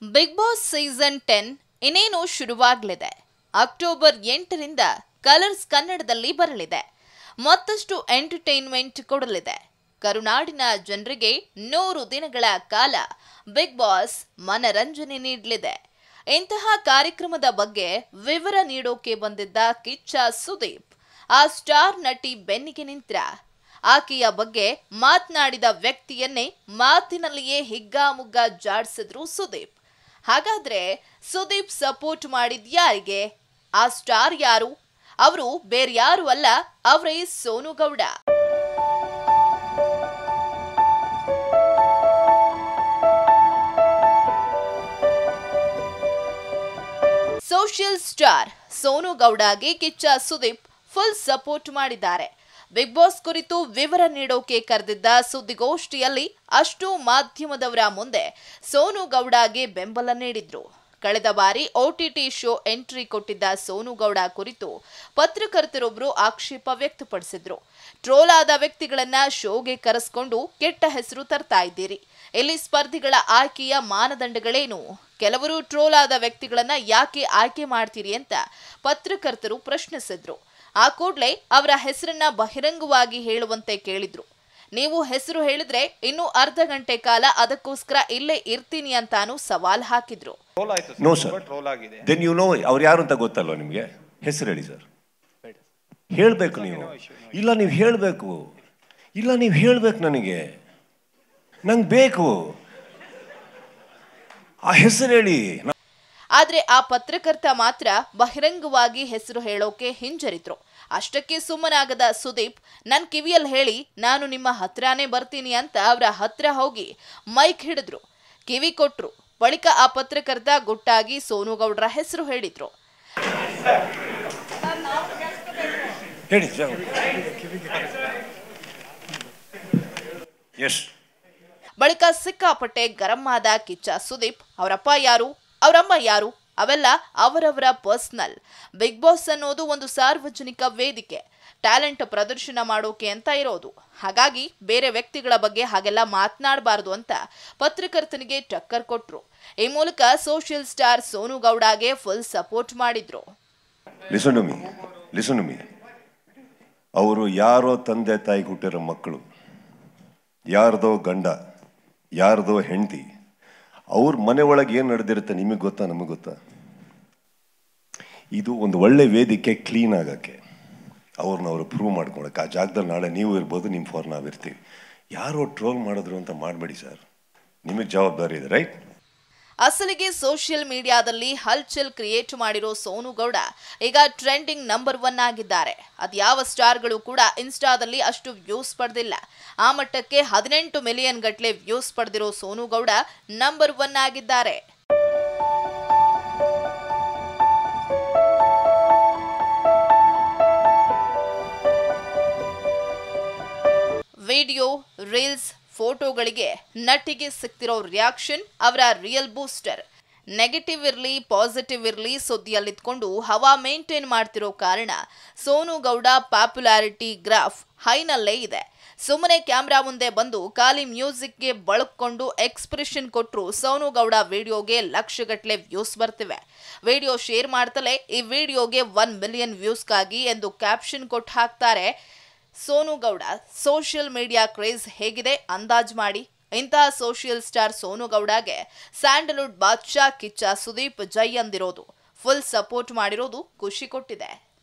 big boss season ten ಇನ್ನೇನು ಶುರುವಾಗಲಿದೆ October ಎಂಟರಿಂದ colours ಕನ್ನಡದಲ್ಲಿ ಬರಲಿದೆ ಮತ್ತಷ್ಟು ಎಂಟರ್ಟೈನ್ಮೆಂಟ್ ಕೊಡಲಿದೆ ಕರುನಾಡಿನ ಜನರಿಗೆ ನೂರು ದಿನಗಳ ಕಾಲ ಬಿಗ್ ಬಾಸ್ ಮನರಂಜನೆ ನೀಡಲಿದೆ ಇಂತಹ ಕಾರ್ಯಕ್ರಮದ ಬಗ್ಗೆ ವಿವರ ನೀಡೋಕೆ ಬಂದಿದ್ದ ಕಿಚ್ಚ ಸುದೀಪ್ ಆ ಸ್ಟಾರ್ ನಟಿ ಬೆನ್ನಿಗೆ ನಿಂತ್ರ ಆಕೆಯ ಬಗ್ಗೆ ಮಾತನಾಡಿದ ವ್ಯಕ್ತಿಯನ್ನೇ ಮಾತಿನಲ್ಲಿಯೇ ಹಿಗ್ಗಾಮುಗ್ಗ ಜಾಡ್ಸಿದ್ರು ಸುದೀಪ್ ಹಾಗಾದ್ರೆ ಸುದೀಪ್ ಸಪೋರ್ಟ್ ಮಾಡಿದ್ ಯಾರಿಗೆ ಆ ಸ್ಟಾರ್ ಯಾರು ಅವರು ಬೇರ್ಯಾರು ಅಲ್ಲ ಅವರೇ ಸೋನು ಗೌಡ ಸೋಷಿಯಲ್ ಸ್ಟಾರ್ ಸೋನು ಗೌಡಗೆ ಕಿಚ್ಚ ಸುದೀಪ್ ಫುಲ್ ಸಪೋರ್ಟ್ ಮಾಡಿದ್ದಾರೆ ಬಿಗ್ ಬಾಸ್ ಕುರಿತು ವಿವರ ನೀಡೋಕೆ ಕರೆದಿದ್ದ ಸುದ್ದಿಗೋಷ್ಠಿಯಲ್ಲಿ ಅಷ್ಟು ಮಾಧ್ಯಮದವರ ಮುಂದೆ ಸೋನು ಗೌಡಗೆ ಬೆಂಬಲ ನೀಡಿದ್ರು ಕಳೆದ ಬಾರಿ ಒಟಿಟಿ ಶೋ ಎಂಟ್ರಿ ಕೊಟ್ಟಿದ್ದ ಸೋನು ಗೌಡ ಕುರಿತು ಪತ್ರಕರ್ತರೊಬ್ಬರು ಆಕ್ಷೇಪ ವ್ಯಕ್ತಪಡಿಸಿದ್ರು ಟ್ರೋಲ್ ಆದ ವ್ಯಕ್ತಿಗಳನ್ನ ಶೋಗೆ ಕರೆಸ್ಕೊಂಡು ಕೆಟ್ಟ ಹೆಸರು ತರ್ತಾ ಇದ್ದೀರಿ ಇಲ್ಲಿ ಸ್ಪರ್ಧಿಗಳ ಆಯ್ಕೆಯ ಮಾನದಂಡಗಳೇನು ಕೆಲವರು ಟ್ರೋಲ್ ಆದ ವ್ಯಕ್ತಿಗಳನ್ನ ಯಾಕೆ ಆಯ್ಕೆ ಮಾಡ್ತೀರಿ ಅಂತ ಪತ್ರಕರ್ತರು ಪ್ರಶ್ನಿಸಿದ್ರು ಆ ಕೂಡಲೇ ಅವರ ಹೆಸರನ್ನ ಬಹಿರಂಗವಾಗಿ ಹೇಳುವಂತೆ ಕೇಳಿದ್ರು ನೀವು ಹೆಸರು ಹೇಳಿದ್ರೆ ಇನ್ನು ಅರ್ಧ ಗಂಟೆ ಕಾಲ ಅದಕ್ಕೋಸ್ಕರ ಇಲ್ಲೇ ಇರ್ತೀನಿ ಅಂತಾನು ಸವಾಲ್ ಹಾಕಿದ್ರು ಟ್ರೋಲ್ ಆಯ್ತು ನೋ ಸರ್ ಸರ್ ಟ್ರೋಲ್ ಆಗಿದೆ ದೆನ್ ಯು ನೋ ಅವ್ರು ಯಾರು ಅಂತ ಗೊತ್ತಲ್ವ ನಿಮಗೆ ಹೆಸರು ಹೇಳಿ ಸರ್ ಹೇಳಬೇಕು ನೀವು ಇಲ್ಲ ನೀವು ಹೇಳಬೇಕು ಇಲ್ಲ ನೀವು ಹೇಳಬೇಕು ನನಗೆ ನಂಗೆ ಬೇಕು ಆ ಹೆಸರು ಹೇಳಿ ನಾ- ಆದ್ರೆ ಆ ಪತ್ರಕರ್ತ ಮಾತ್ರ ಬಹಿರಂಗವಾಗಿ ಹೆಸರು ಹೇಳೋಕೆ ಹಿಂಜರಿದ್ರು ಅಷ್ಟಕ್ಕೆ ಸುಮ್ಮನಾಗದ ಸುದೀಪ್ ನನ್ ಕಿವಿಯಲ್ಲಿ ಹೇಳಿ ನಾನು ನಿಮ್ಮ ಹತ್ರನೇ ಬರ್ತೀನಿ ಅಂತ ಅವರ ಹತ್ರ ಹೋಗಿ ಮೈಕ್ ಹಿಡಿದ್ರು ಕಿವಿ ಕೊಟ್ರು ಬಳಿಕ ಆ ಪತ್ರಕರ್ತ ಗುಟ್ಟಾಗಿ ಸೋನುಗೌಡ್ರ ಹೆಸರು ಹೇಳಿದ್ರು ಹೇಳಿ ಎಸ್ ಬಳಿಕ ಸಿಕ್ಕಾಪಟ್ಟೆ ಗರಂ ಆದ ಕಿಚ್ಚ ಸುದೀಪ್ ಅವರಪ್ಪ ಯಾರು ಅವರಮ್ಮ ಯಾರು ಅವೆಲ್ಲ ಅವರವರ ಪರ್ಸನಲ್ ಬಿಗ್ ಬಾಸ್ ಅನ್ನೋದು ಒಂದು ಸಾರ್ವಜನಿಕ ವೇದಿಕೆ ಟ್ಯಾಲೆಂಟ್ ಪ್ರದರ್ಶನ ಮಾಡೋಕೆ ಅಂತ ಇರೋದು ಹಾಗಾಗಿ ಬೇರೆ ವ್ಯಕ್ತಿಗಳ ಬಗ್ಗೆ ಹಾಗೆಲ್ಲ ಮಾತನಾಡಬಾರದು ಅಂತ ಪತ್ರಕರ್ತನಿಗೆ ಟಕ್ಕರ್ ಕೊಟ್ರು ಈ ಮೂಲಕ ಸೋಷಿಯಲ್ ಸ್ಟಾರ್ ಸೋನು ಗೌಡಗೆ ಫುಲ್ ಸಪೋರ್ಟ್ ಮಾಡಿದ್ರು listen to me listen to me ಅವರು ಯಾರೋ ತಂದೆ ತಾಯಿ ಹುಟ್ಟಿರೋ ಮಕ್ಕಳು ಯಾರ್ದೋ ಗಂಡ ಯಾರ್ದೋ ಹೆಂಡತಿ ಅವ್ರ ಮನೆ ಒಳಗೆ ಏನು ನಡೆದಿರುತ್ತೆ ನಿಮಗೆ ಗೊತ್ತಾ ನಮಗೆ ಗೊತ್ತಾ ಇದು ಒಂದು ಒಳ್ಳೆ ವೇದಿಕೆ ಕ್ಲೀನ್ ಆಗಕ್ಕೆ ಅವ್ರನ್ನ ಅವರು ಪ್ರೂವ್ ಮಾಡ್ಕೊಳಕ್ಕೆ ಆ ಜಾಗದಲ್ಲಿ ನಾಳೆ ನೀವು ಇರ್ಬೋದು ನಿಮ್ಮ ಫೋರ್ ನಾವಿರ್ತೀವಿ ಯಾರೋ ಟ್ರೋಲ್ ಮಾಡಿದ್ರು ಅಂತ ಮಾಡಬೇಡಿ ಸರ್ ನಿಮಗೆ ಜವಾಬ್ದಾರಿ ಇದೆ ರೈಟ್ ಅಸಲಿಗೆ ಸೋಷಿಯಲ್ ಮೀಡಿಯಾದಲ್ಲಿ ಹಲ್ಚಲ್ ಕ್ರಿಯೇಟ್ ಮಾಡಿರೋ ಸೋನು ಗೌಡ ಈಗ ಟ್ರೆಂಡಿಂಗ್ ನಂಬರ್ ಒನ್ ಆಗಿದ್ದಾರೆ ಅದ್ಯಾವ ಸ್ಟಾರ್ಗಳು ಕೂಡ ಇನ್ಸ್ಟಾದಲ್ಲಿ ಅಷ್ಟು ವ್ಯೂಸ್ ಪಡೆದಿಲ್ಲ ಆ ಮಟ್ಟಕ್ಕೆ ಹದಿನೆಂಟು ಮಿಲಿಯನ್ ಗಟ್ಟಲೆ ವ್ಯೂಸ್ ಪಡೆದಿರೋ ಸೋನು ಗೌಡ ನಂಬರ್ ಒನ್ ಆಗಿದ್ದಾರೆ ವಿಡಿಯೋ ರೀಲ್ಸ್ ಫೋಟೋಗಳಿಗೆ ನಟಿಗೆ ಸಿಗ್ತಿರೋ ರಿಯಾಕ್ಷನ್ ಅವರ ರಿಯಲ್ ಬೂಸ್ಟರ್ ನೆಗೆಟಿವ್ ಇರಲಿ ಪಾಸಿಟಿವ್ ಇರಲಿ ಸುದ್ದಿಯಲ್ಲಿದ್ಕೊಂಡು ಹವಾ ಮೇಂಟೈನ್ ಮಾಡ್ತಿರೋ ಕಾರಣ ಸೋನು ಗೌಡ ಪಾಪ್ಯುಲಾರಿಟಿ ಗ್ರಾಫ್ ಹೈನಲ್ಲೇ ಇದೆ ಸುಮ್ಮನೆ ಕ್ಯಾಮ್ರಾ ಮುಂದೆ ಬಂದು ಖಾಲಿ ಮ್ಯೂಸಿಕ್ಗೆ ಬಳಕೊಂಡು ಎಕ್ಸ್ಪ್ರೆಷನ್ ಕೊಟ್ಟರು ಸೋನು ಗೌಡ ವಿಡಿಯೋಗೆ ಲಕ್ಷಗಟ್ಟಲೆ ವ್ಯೂಸ್ ಬರ್ತಿವೆ ವಿಡಿಯೋ ಶೇರ್ ಮಾಡ್ತಲೇ ಈ ವಿಡಿಯೋಗೆ ಒನ್ ಮಿಲಿಯನ್ ವ್ಯೂಸ್ಗಾಗಿ ಎಂದು ಕ್ಯಾಪ್ಷನ್ ಕೊಟ್ಟು ಹಾಕ್ತಾರೆ Sonu Gowda social media craze ಹೇಗಿದೆ ಅಂದಾಜ್ ಮಾಡಿ ಇಂತಹ ಸೋಷಿಯಲ್ ಸ್ಟಾರ್ ಸೋನು ಗೌಡಗೆ ಸ್ಯಾಂಡಲ್ವುಡ್ ಬಾದ್ಶಾ ಕಿಚ್ಚ ಸುದೀಪ್ ಜೈ ಅಂದಿರೋದು ಫುಲ್ ಸಪೋರ್ಟ್ ಮಾಡಿರೋದು ಖುಷಿ ಕೊಟ್ಟಿದೆ